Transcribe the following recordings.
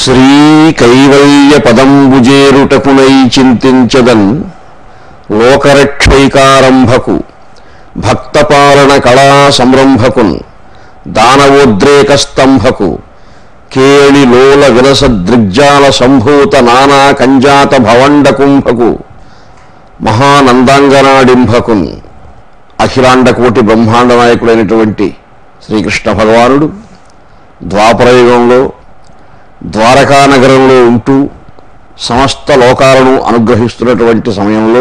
శ్రీ కైవల్య పదంబుజేరుటకునై చింతించదన్ లోకరక్షైకారంభకు భక్తపాలన కళా సంరంభకున్ దానవోద్రేక స్తంభకు కేళి లోల విలస దృగ్జాల సంభూత నానా కంజాత భవండ కుంభకు మహానందాంగనాడింభకున్ అఖిలాండకోటి బ్రహ్మాండ నాయకుడైనటువంటి శ్రీకృష్ణ భగవానుడు ద్వాపరయుగంలో ద్వారకా నగరంలో ఉంటూ సమస్త లోకాలను అనుగ్రహిస్తున్నటువంటి సమయంలో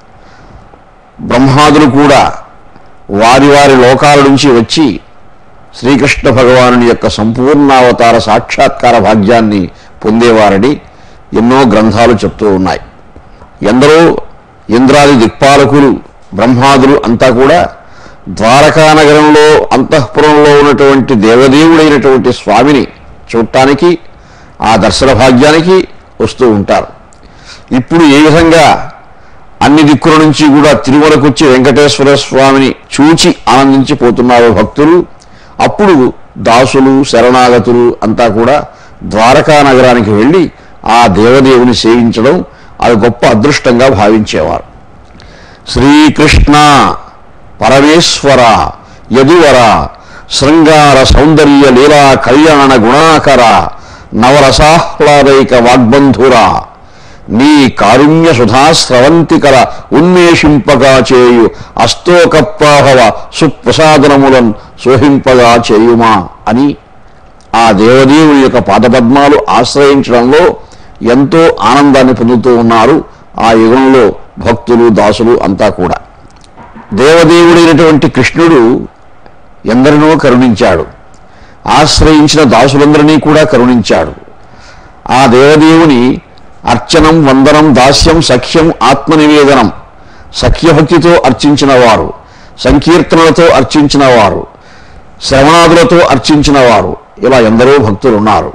బ్రహ్మాదులు కూడా వారి వారి లోకాల నుంచి వచ్చి శ్రీకృష్ణ భగవానుని యొక్క సంపూర్ణావతార సాక్షాత్కార భాగ్యాన్ని పొందేవారని ఎన్నో గ్రంథాలు చెప్తూ ఉన్నాయి ఎందరో ఇంద్రాది దిక్పాలకులు బ్రహ్మాదులు అంతా కూడా ద్వారకా నగరంలో అంతఃపురంలో ఉన్నటువంటి దేవదేవుడైనటువంటి స్వామిని చూడటానికి ఆ దర్శన భాగ్యానికి వస్తూ ఉంటారు ఇప్పుడు ఏ విధంగా అన్ని దిక్కుల నుంచి కూడా తిరుమలకు వచ్చి వెంకటేశ్వర స్వామిని చూచి ఆనందించిపోతున్నారు భక్తులు అప్పుడు దాసులు శరణాగతులు అంతా కూడా ద్వారకా నగరానికి వెళ్ళి ఆ దేవదేవుని సేవించడం అది గొప్ప అదృష్టంగా భావించేవారు శ్రీకృష్ణ పరమేశ్వర యదువర శృంగార సౌందర్య లీలా కళ్యాణ గుణాకర నవరసాహ్లాదైక వాగ్బంధురా నీ కారుణ్య సుధాస్రవంతికల ఉన్మేషింపగా చేయు అస్తోకప్రాభవ సుప్రసాదనములను సోహింపగా చేయుమా అని ఆ దేవదేవుని యొక్క పాదపద్మాలు ఆశ్రయించడంలో ఎంతో ఆనందాన్ని పొందుతూ ఉన్నారు ఆ యుగంలో భక్తులు దాసులు అంతా కూడా దేవదేవుడైనటువంటి కృష్ణుడు ఎందరినో కరుణించాడు ఆశ్రయించిన దాసులందరినీ కూడా కరుణించాడు ఆ దేవదేవుని అర్చనం వందనం దాస్యం సఖ్యం ఆత్మనివేదనం సఖ్యభక్తితో అర్చించిన వారు సంకీర్తనలతో అర్చించిన వారు శ్రవణాదులతో అర్చించిన వారు ఇలా ఎందరో భక్తులు ఉన్నారు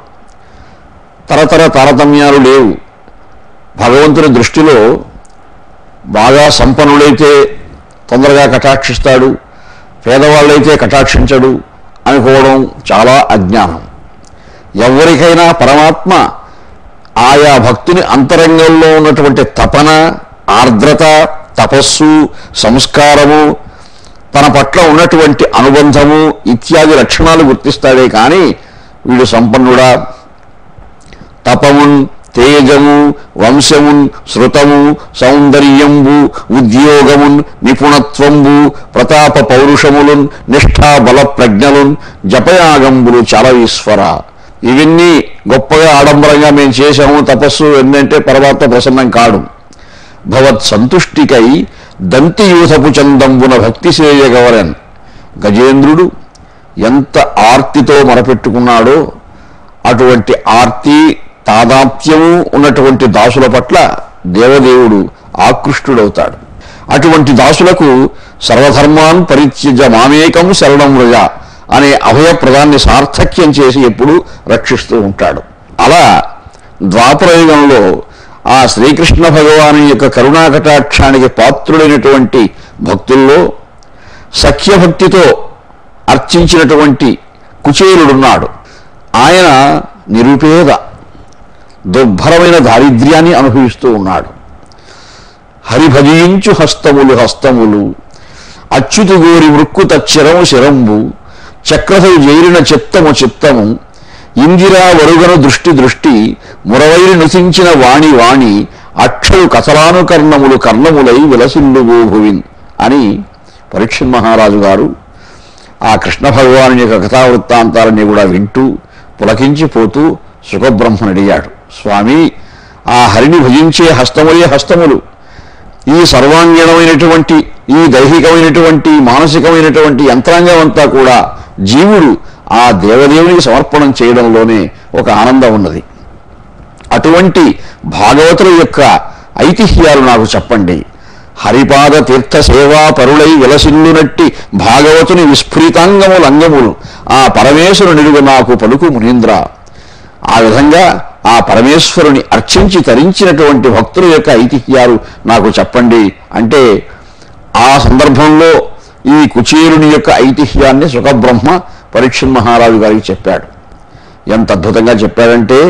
తరతర తారతమ్యాలు లేవు భగవంతుని దృష్టిలో బాగా సంపన్నుడైతే తొందరగా కటాక్షిస్తాడు పేదవాళ్ళైతే కటాక్షించడు అనుకోవడం చాలా అజ్ఞానం ఎవరికైనా పరమాత్మ ఆయా భక్తుని అంతరంగంలో ఉన్నటువంటి తపన ఆర్ద్రత తపస్సు సంస్కారము తన పట్ల ఉన్నటువంటి అనుబంధము ఇత్యాది లక్షణాలు గుర్తిస్తాడే కానీ వీడు సంపన్నుడా తపమున్ తేజము వంశమున్ శృతము సౌందర్యంబు ఉద్యోగమున్ నిపుణత్వంబు ప్రతాప పౌరుషములున్ నిష్ఠా బల ప్రజ్ఞలున్ జపయాగంబులు చాలవీశ్వర ఇవన్నీ గొప్పగా ఆడంబరంగా మేము చేశాము తపస్సు ఏంటంటే పరమాత్మ ప్రసన్నం కాడు భవత్ సంతుష్టికై దంతియూథపు చందంబున భక్తి చేయగవరన్ గజేంద్రుడు ఎంత ఆర్తితో మొరపెట్టుకున్నాడో అటువంటి ఆర్తి తాదాత్మ్యము ఉన్నటువంటి దాసుల పట్ల దేవదేవుడు ఆకృష్టుడవుతాడు అటువంటి దాసులకు సర్వధర్మాన్ పరిత్యజ మామేకం శరణం వ్రజ అనే అభయప్రదాన్ని సార్థక్యం చేసి ఎప్పుడు రక్షిస్తూ ఉంటాడు అలా ద్వాపరయుగంలో ఆ శ్రీకృష్ణ భగవాను యొక్క కరుణాకటాక్షానికి పాత్రుడైనటువంటి భక్తుల్లో సఖ్యభక్తితో అర్చించినటువంటి కుచేలుడున్నాడు ఆయన నిరుపేద దుర్భరమైన దారిద్ర్యాన్ని అనుభవిస్తూ ఉన్నాడు హరిభజించు హస్తములు హస్తములు అచ్యుతి గోరి మృక్కు తచ్చిరము శిరంబు చక్రధు జైరిన చిత్తము చిత్తము ఇందిరా వరుగను దృష్టి దృష్టి మురవైరి నుసించిన వాణి వాణి అక్షరు కథలాను కర్ణములు కర్ణములై విలసిల్లు భువిన్ అని పరీక్ష మహారాజు గారు ఆ కృష్ణ భగవాను యొక్క కథావృత్తాంతాలన్నీ కూడా వింటూ పులకించిపోతూ సుఖబ్రహ్మను అడిగాడు స్వామి ఆ హరిని భజించే హస్తములే హస్తములు ఈ సర్వాంగీణమైనటువంటి ఈ దైహికమైనటువంటి మానసికమైనటువంటి యంత్రాంగం అంతా కూడా జీవుడు ఆ దేవదేవునికి సమర్పణం చేయడంలోనే ఒక ఆనందం ఉన్నది అటువంటి భాగవతుల యొక్క ఐతిహ్యాలు నాకు చెప్పండి హరిపాద తీర్థ సేవా పరులై విలసిల్లునట్టి భాగవతుని విస్ఫురితాంగములు అంగములు ఆ పరమేశ్వరు నిలుగు నాకు పలుకు మునీంద్ర ఆ విధంగా ఆ పరమేశ్వరుని అర్చించి తరించినటువంటి భక్తుల యొక్క ఐతిహ్యాలు నాకు చెప్పండి అంటే ఆ సందర్భంలో ఈ కుచేరుని యొక్క ఐతిహ్యాన్ని సుఖబ్రహ్మ పరీక్ష మహారాజు గారికి చెప్పాడు ఎంత అద్భుతంగా చెప్పాడంటే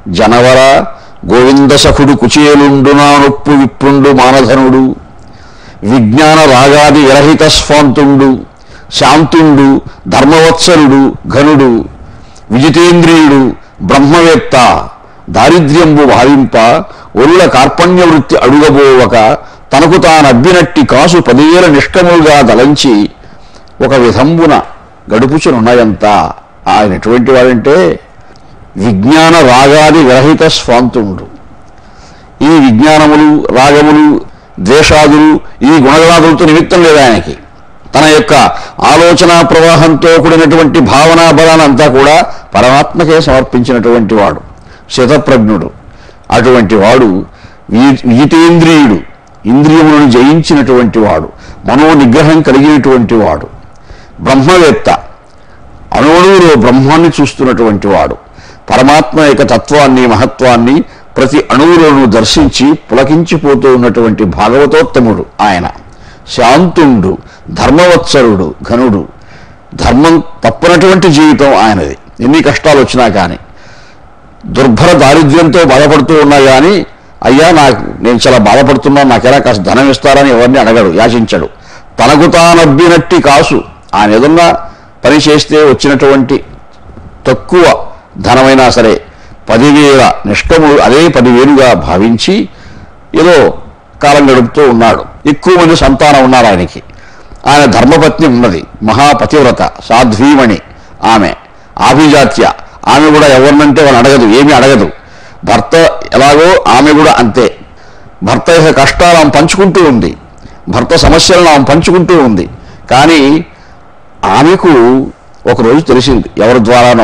జనవర గోవింద సఖుడు కుచేలుండునా నొప్పు విప్రుండు మానధనుడు విజ్ఞాన రాగాది విరహిత స్వాంతుండు శాంతుండు ధర్మవత్సలుడు ఘనుడు విజితేంద్రియుడు బ్రహ్మవేత్త దారిద్ర్యంబు భావింప ఒరుల కార్పణ్య వృత్తి అడుగబోవక తనకు తానబ్బినట్టి కాసు పదివేల నిష్కములుగా దలంచి ఒక విధంబున గడుపుచునున్నయంత ఆయన ఎటువంటి వాడంటే విజ్ఞాన రాగాది విరహిత స్వాంతుండు ఈ విజ్ఞానములు రాగములు ద్వేషాదులు ఈ గుణగణాదులతో నిమిత్తం లేదు ఆయనకి తన యొక్క ఆలోచన ప్రవాహంతో కూడినటువంటి భావనా బలానంతా కూడా పరమాత్మకే సమర్పించినటువంటి వాడు శతప్రజ్ఞుడు అటువంటి వాడు వీ- వీతేంద్రియుడు ఇంద్రియములను జయించినటువంటి వాడు మనో నిగ్రహం కలిగినటువంటి వాడు బ్రహ్మవేత్త అణువులో బ్రహ్మాన్ని చూస్తున్నటువంటి వాడు పరమాత్మ యొక్క తత్వాన్ని మహత్వాన్ని ప్రతి అణువులోనూ దర్శించి పులకించిపోతూ ఉన్నటువంటి భాగవతోత్తముడు ఆయన శాంతుండు ధర్మవత్సరుడు ఘనుడు ధర్మం తప్పనటువంటి జీవితం ఆయనది ఎన్ని కష్టాలు వచ్చినా కానీ దుర్భర దారిద్ర్యంతో బాధపడుతూ ఉన్నా కానీ అయ్యా నాకు నేను చాలా బాధపడుతున్నాను నాకెలా కాస్త ధనం ఇస్తారని ఎవరిని అడగడు యాచించడు తనకు తానబ్బినట్టి కాసు ఆయన ఏదన్నా పని చేస్తే వచ్చినటువంటి తక్కువ ధనమైనా సరే పదివేల నిష్ఠములు అదే పదివేలుగా భావించి ఏదో కాలం గడుపుతూ ఉన్నాడు ఎక్కువ మంది సంతానం ఉన్నారు ఆయనకి ఆయన ధర్మపత్ని ఉన్నది మహాపతివ్రత సాధ్వీమణి ఆమె ఆభిజాత్య ఆమె కూడా ఎవరినంటే వాళ్ళు అడగదు ఏమీ అడగదు భర్త ఎలాగో ఆమె కూడా అంతే భర్త యొక్క కష్టాలు ఆమె పంచుకుంటూ ఉంది భర్త సమస్యలను ఆమె పంచుకుంటూ ఉంది కానీ ఆమెకు ఒకరోజు తెలిసింది ఎవరి ద్వారానో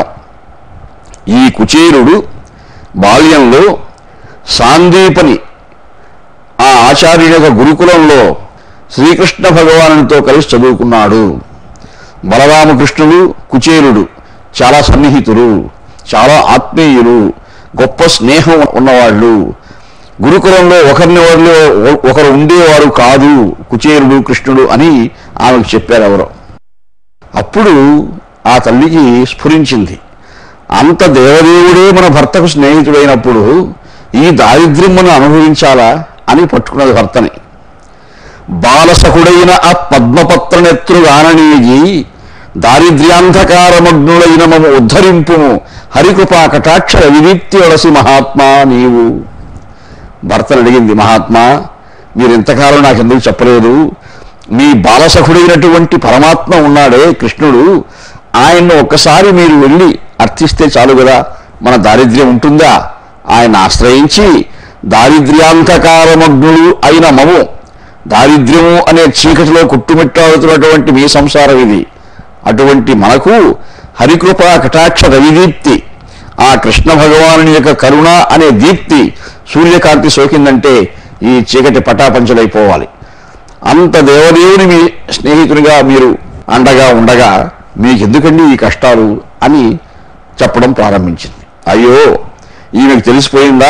ఈ కుచేరుడు బాల్యంలో సాందీపని ఆ ఆచార్యుని యొక్క గురుకులంలో శ్రీకృష్ణ భగవానునితో కలిసి చదువుకున్నాడు బలరామకృష్ణుడు కుచేరుడు చాలా సన్నిహితులు చాలా ఆత్మీయులు గొప్ప స్నేహం ఉన్నవాళ్ళు గురుకులంలో ఒకరిని ఒకరిలో ఒకరు ఉండేవారు కాదు కుచేరుడు కృష్ణుడు అని ఆమెకు చెప్పారు ఎవరో అప్పుడు ఆ తల్లికి స్ఫురించింది అంత దేవదేవుడే మన భర్తకు స్నేహితుడైనప్పుడు ఈ దారిద్ర్యం మనం అనుభవించాలా అని పట్టుకున్నది భర్తని బాలసకుడైన ఆ పద్మపత్రనెత్రుగాననీగి దారిద్ర్యాంధకారమగ్నులైన మము ఉద్ధరింపుము హరికృపా కటాక్ష విదీప్తి ఒడసి మహాత్మా నీవు భర్తను అడిగింది మహాత్మా మీరు ఇంతకాలం నాకు ఎందుకు చెప్పలేదు మీ బాలసఖుడైనటువంటి పరమాత్మ ఉన్నాడే కృష్ణుడు ఆయన్ను ఒక్కసారి మీరు వెళ్ళి అర్థిస్తే చాలు కదా మన దారిద్ర్యం ఉంటుందా ఆయన ఆశ్రయించి దారిద్ర్యాంతకారమగ్నులు అయిన మము దారిద్ర్యము అనే చీకటిలో కుట్టుమిట్టాడుతున్నటువంటి మీ సంసారం ఇది అటువంటి మనకు హరికృపా కటాక్ష రవిదీప్తి ఆ కృష్ణ భగవానుని యొక్క కరుణ అనే దీప్తి సూర్యకాంతి సోకిందంటే ఈ చీకటి పటాపంచలైపోవాలి అంత దేవదేవుని మీ స్నేహితునిగా మీరు అండగా ఉండగా మీకెందుకండి ఈ కష్టాలు అని చెప్పడం ప్రారంభించింది అయ్యో ఈమెకు తెలిసిపోయిందా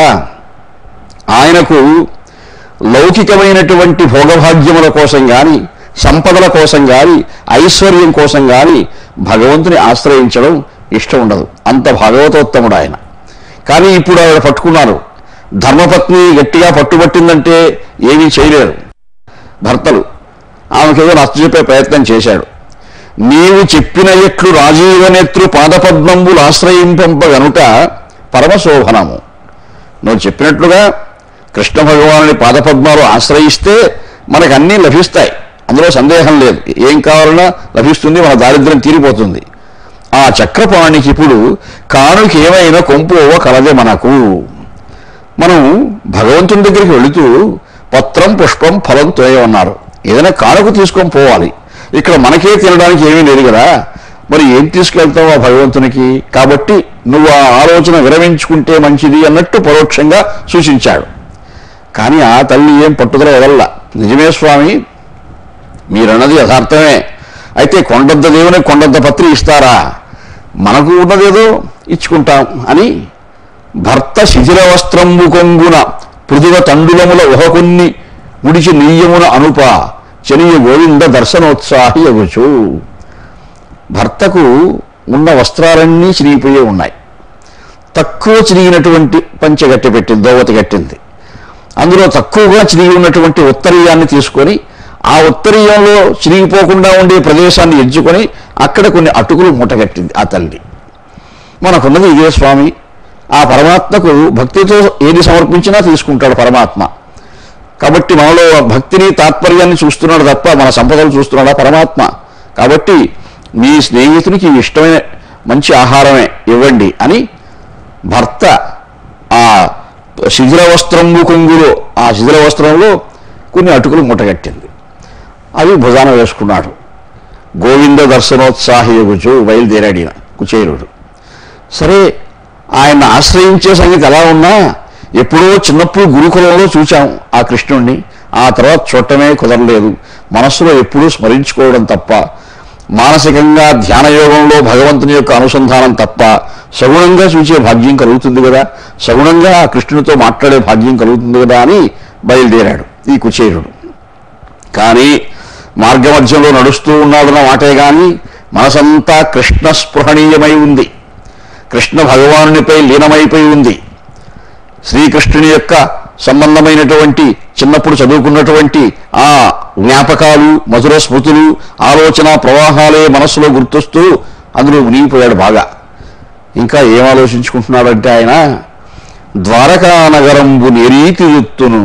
ఆయనకు లౌకికమైనటువంటి భోగభాగ్యముల కోసం గాని సంపదల కోసం గాని ఐశ్వర్యం కోసం గాని భగవంతుని ఆశ్రయించడం ఇష్టం ఉండదు అంత భాగవతోత్తముడు ఆయన కానీ ఇప్పుడు ఆవిడ పట్టుకున్నారు ధర్మపత్ని గట్టిగా పట్టుబట్టిందంటే ఏమీ చేయలేరు భర్తలు ఆమెకేదో నచ్చజెప్పే ప్రయత్నం చేశాడు నీవు చెప్పిన ఎట్లు రాజీవనేత్రు పాదపద్మంబులు ఆశ్రయింపంపగనుట పరమశోభనము నువ్వు చెప్పినట్లుగా కృష్ణ భగవానుని పాదపద్మాలు ఆశ్రయిస్తే మనకు అన్నీ లభిస్తాయి అందులో సందేహం లేదు ఏం కావాలన్నా లభిస్తుంది మన దారిద్ర్యం తీరిపోతుంది ఆ చక్రపాణికి ఇప్పుడు కానుకి ఏమైనా కొంపు ఓవ కలదే మనకు మనం భగవంతుని దగ్గరికి వెళుతూ పత్రం పుష్పం ఫలం తోయమన్నారు ఏదైనా కానుక తీసుకొని పోవాలి ఇక్కడ మనకే తినడానికి ఏమీ లేదు కదా మరి ఏం తీసుకెళ్తావు ఆ భగవంతునికి కాబట్టి నువ్వు ఆ ఆలోచన విరమించుకుంటే మంచిది అన్నట్టు పరోక్షంగా సూచించాడు కానీ ఆ తల్లి ఏం పట్టుదల వదల్ల నిజమే స్వామి మీరన్నది యథార్థమే అయితే కొండంత దేవుని కొండంత పత్రి ఇస్తారా మనకు ఉన్నదేదో ఇచ్చుకుంటాం అని భర్త శిథిల వస్త్రంబు కొంగున పృథువ తండులముల ఒహకొన్ని ముడిచి నీయమున అనుప చెనియ గోవింద దర్శనోత్సాహి అగుచు భర్తకు ఉన్న వస్త్రాలన్నీ చిరిగిపోయే ఉన్నాయి తక్కువ చిరిగినటువంటి పంచె గట్టి పెట్టింది దోవతి కట్టింది అందులో తక్కువగా చిరిగి ఉన్నటువంటి ఉత్తరీయాన్ని తీసుకొని ఆ ఉత్తరీయంలో చిరిగిపోకుండా ఉండే ప్రదేశాన్ని ఎంచుకొని అక్కడ కొన్ని అటుకులు మూటగట్టింది ఆ తల్లి మనకున్నది ఇదే స్వామి ఆ పరమాత్మకు భక్తితో ఏది సమర్పించినా తీసుకుంటాడు పరమాత్మ కాబట్టి మనలో భక్తిని తాత్పర్యాన్ని చూస్తున్నాడు తప్ప మన సంపదలు చూస్తున్నాడా పరమాత్మ కాబట్టి మీ స్నేహితునికి ఇష్టమైన మంచి ఆహారమే ఇవ్వండి అని భర్త ఆ శిథిల వస్త్రంబు కొంగులో ఆ శిథిల వస్త్రంలో కొన్ని అటుకులు మూటగట్టింది అవి భుజాన వేసుకున్నాడు గోవింద దర్శనోత్సాహయుగుచు బయలుదేరాడు ఈయన కుచేరుడు సరే ఆయన ఆశ్రయించే సంగతి ఎలా ఉన్నా ఎప్పుడో చిన్నప్పుడు గురుకులంలో చూచాం ఆ కృష్ణుణ్ణి ఆ తర్వాత చూడటమే కుదరలేదు మనస్సులో ఎప్పుడూ స్మరించుకోవడం తప్ప మానసికంగా ధ్యానయోగంలో భగవంతుని యొక్క అనుసంధానం తప్ప సగుణంగా చూసే భాగ్యం కలుగుతుంది కదా సగుణంగా ఆ కృష్ణునితో మాట్లాడే భాగ్యం కలుగుతుంది కదా అని బయలుదేరాడు ఈ కుచేరుడు కానీ మార్గమధ్యంలో నడుస్తూ ఉన్నాడన్న మాటే గాని మనసంతా కృష్ణ స్పృహణీయమై ఉంది కృష్ణ భగవానునిపై లీనమైపోయి ఉంది శ్రీకృష్ణుని యొక్క సంబంధమైనటువంటి చిన్నప్పుడు చదువుకున్నటువంటి ఆ జ్ఞాపకాలు మధుర స్మృతులు ఆలోచన ప్రవాహాలే మనస్సులో గుర్తొస్తూ అందులో మునిగిపోయాడు బాగా ఇంకా ఏం ఆలోచించుకుంటున్నాడంటే ఆయన ద్వారకా నగరంబు నిరీతి ఎత్తును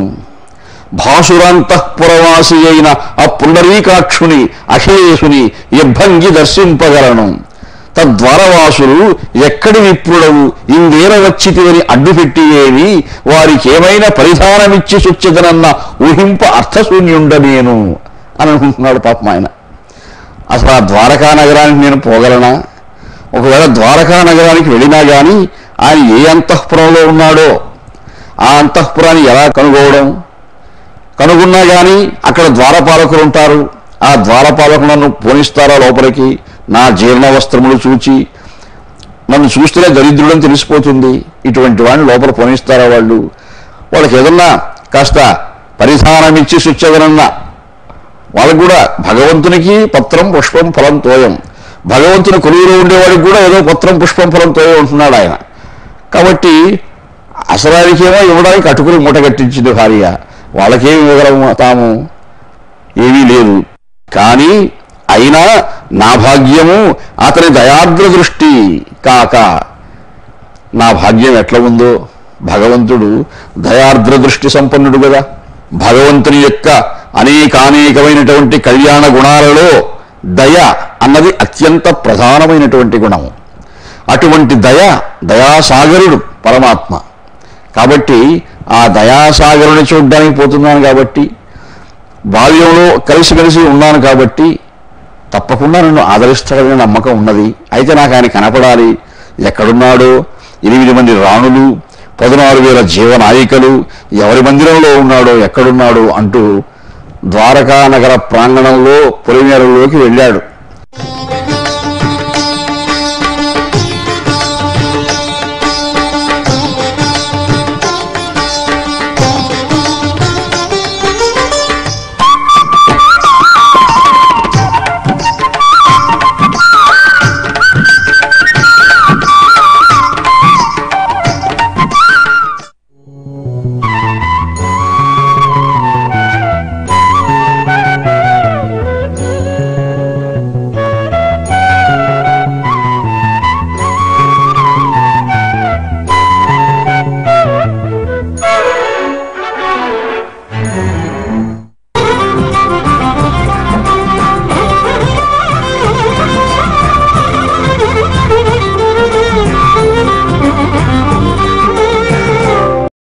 భాసురాంతఃపురవాసి అయిన ఆ పుండరీకాక్షుని అఖిలేశుని ఇబ్బంగి దర్శింపగలను తద్వారవాసులు ఎక్కడి విప్రుడవు ఇందేన వచ్చితివని అడ్డుపెట్టి ఏమి వారికి ఏమైనా పరిధానమిచ్చి సుచ్చదనన్న ఊహింప అర్థశూన్యుండ నేను అని అనుకుంటున్నాడు పాపం ఆయన అసలు ఆ ద్వారకా నగరానికి నేను పోగలనా ఒకవేళ ద్వారకా నగరానికి వెళ్ళినా కానీ ఆయన ఏ అంతఃపురంలో ఉన్నాడో ఆ అంతఃపురాన్ని ఎలా కనుగోవడం కనుగొన్నా కానీ అక్కడ ద్వారపాలకులు ఉంటారు ఆ ద్వారపాలకులను పోనిస్తారా లోపలికి నా జీర్ణ వస్త్రములు చూచి నన్ను చూస్తేనే దరిద్రుడని తెలిసిపోతుంది ఇటువంటి వాడిని లోపల పోనిస్తారా వాళ్ళు వాళ్ళకి ఏదన్నా కాస్త పరిధానమిచ్చి శుచ్చదనన్నా వాళ్ళకు కూడా భగవంతునికి పత్రం పుష్పం ఫలం తోయం భగవంతుని కొలువులో ఉండేవాడికి కూడా ఏదో పత్రం పుష్పం ఫలం తోయం ఉంటున్నాడు ఆయన కాబట్టి అసలానికేమో ఇవ్వడానికి అటుకులు మూట కట్టించింది భార్య వాళ్ళకేమి ఇవ్వగలము తాము ఏమీ లేదు కానీ అయినా నా భాగ్యము అతని దయాద్ర దృష్టి కాక నా భాగ్యం ఎట్లా ఉందో భగవంతుడు దయార్ద్ర దృష్టి సంపన్నుడు కదా భగవంతుని యొక్క అనేకానేకమైనటువంటి కళ్యాణ గుణాలలో దయ అన్నది అత్యంత ప్రధానమైనటువంటి గుణము అటువంటి దయ దయాసాగరుడు పరమాత్మ కాబట్టి ఆ దయాసాగరుని చూడ్డానికి పోతున్నాను కాబట్టి బాల్యంలో కలిసిమెలిసి ఉన్నాను కాబట్టి తప్పకుండా నన్ను ఆదరిస్తాడనే నమ్మకం ఉన్నది అయితే నాకు ఆయన కనపడాలి ఎక్కడున్నాడో ఎనిమిది మంది రాణులు పదనాలుగు వేల జీవనాయికలు ఎవరి మందిరంలో ఉన్నాడో ఎక్కడున్నాడో అంటూ ద్వారకా నగర ప్రాంగణంలో పొలిమేరలోకి వెళ్ళాడు